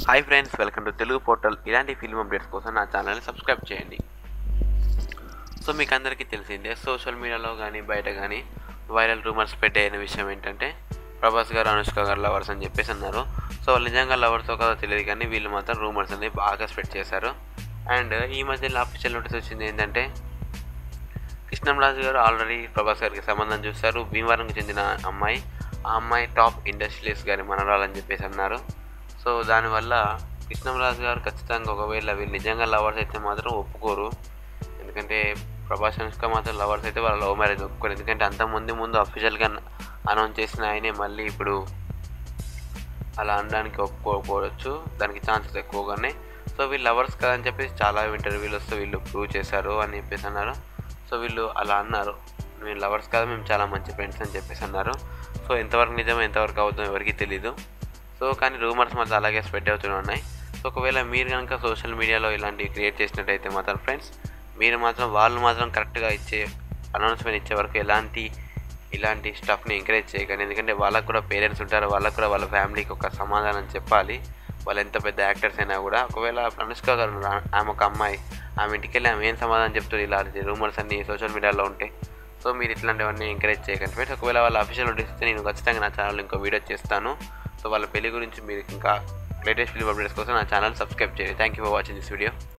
hi friends welcome to Telugu portal ఇలాంటి film updates కోసం నా ఛానల్ని సబ్స్క్రైబ్ చేయండి సో మీకు అందరికీ తెలిసిందే సోషల్ మీడియాలో కానీ బయట కానీ వైరల్ రూమర్స్ స్ప్రెడ్ అయిన విషయం ఏంటంటే ప్రభాస్ గారు అనుష్క గారు లవర్స్ అని చెప్పేసి అన్నారు సో వాళ్ళు నిజంగా లవర్తో కదా తెలియదు కానీ వీళ్ళు మాత్రం రూమర్స్ అనేవి బాగా స్ప్రెడ్ చేశారు అండ్ ఈ మధ్యలో అఫీషియల్ నోటీస్ వచ్చింది ఏంటంటే కృష్ణంరాజు గారు ఆల్రెడీ ప్రభాస్ గారికి సంబంధం చూస్తారు భీమవరంకి చెందిన అమ్మాయి ఆ అమ్మాయి టాప్ ఇండస్ట్రియలిస్ట్ గారి మనరాలని చెప్పేసి అన్నారు సో దానివల్ల కృష్ణంరాజు గారు ఖచ్చితంగా ఒకవేళ వీళ్ళు నిజంగా లవర్స్ అయితే మాత్రం ఒప్పుకోరు ఎందుకంటే ప్రభాస్ అనుష్క మాత్రం లవర్స్ అయితే వాళ్ళ లవ్ మ్యారేజ్ ఒప్పుకోరు ఎందుకంటే అంత ముందు ముందు అఫీషియల్గా అనౌన్స్ చేసిన ఆయనే మళ్ళీ ఇప్పుడు అలా అనడానికి ఒప్పుకోకపోవచ్చు దానికి ఛాన్సెస్ ఎక్కువగానే సో వీళ్ళు లవర్స్ కదా అని చెప్పేసి చాలా ఇంటర్వ్యూలు వస్తే వీళ్ళు ప్రూవ్ చేశారు అని చెప్పేసి అన్నారు సో వీళ్ళు అలా అన్నారు మేము లవర్స్ కదా మేము చాలా మంచి ఫ్రెండ్స్ అని చెప్పేసి అన్నారు సో ఎంతవరకు నిజమో ఎంతవరకు అవుతుందో ఎవరికి తెలీదు సో కానీ రూమర్స్ మాత్రం అలాగే స్ప్రెడ్ అవుతూనే ఉన్నాయి సో ఒకవేళ మీరు కనుక సోషల్ మీడియాలో ఇలాంటివి క్రియేట్ చేసినట్టయితే మాత్రం ఫ్రెండ్స్ మీరు మాత్రం వాళ్ళు మాత్రం కరెక్ట్గా ఇచ్చే అనౌన్స్మెంట్ ఇచ్చే వరకు ఎలాంటి ఇలాంటి స్టఫ్ని ఎంకరేజ్ చేయకండి ఎందుకంటే వాళ్ళకు కూడా పేరెంట్స్ ఉంటారు వాళ్ళకు కూడా వాళ్ళ ఫ్యామిలీకి ఒక సమాధానం చెప్పాలి వాళ్ళు ఎంత పెద్ద యాక్టర్స్ అయినా కూడా ఒకవేళ అనుష్క గారు ఉన్నారు, ఆమె ఒక అమ్మాయి ఆమె ఇంటికి వెళ్ళి ఆమె ఏం సమాధానం చెప్తుంది ఇలాంటి రూమర్స్ అన్ని సోషల్ మీడియాలో ఉంటాయి సో మీరు ఇట్లాంటివన్నీ ఎంకరేజ్ చేయకండి ఫ్రెండ్స్ ఒకవేళ వాళ్ళ అఫీషియల్ నోటీస్ ఇస్తే నేను ఖచ్చితంగా నా ఛానల్ ఇంకో వీడియో చేస్తాను సో వాళ్ళ పెళ్లి గురించి మీరు ఇంకా లేటెస్ట్ ఫిల్మ్ అప్డేట్స్ కోసం నా ఛానల్ సబ్స్క్రైబ్ చేయండి thank you for watching this video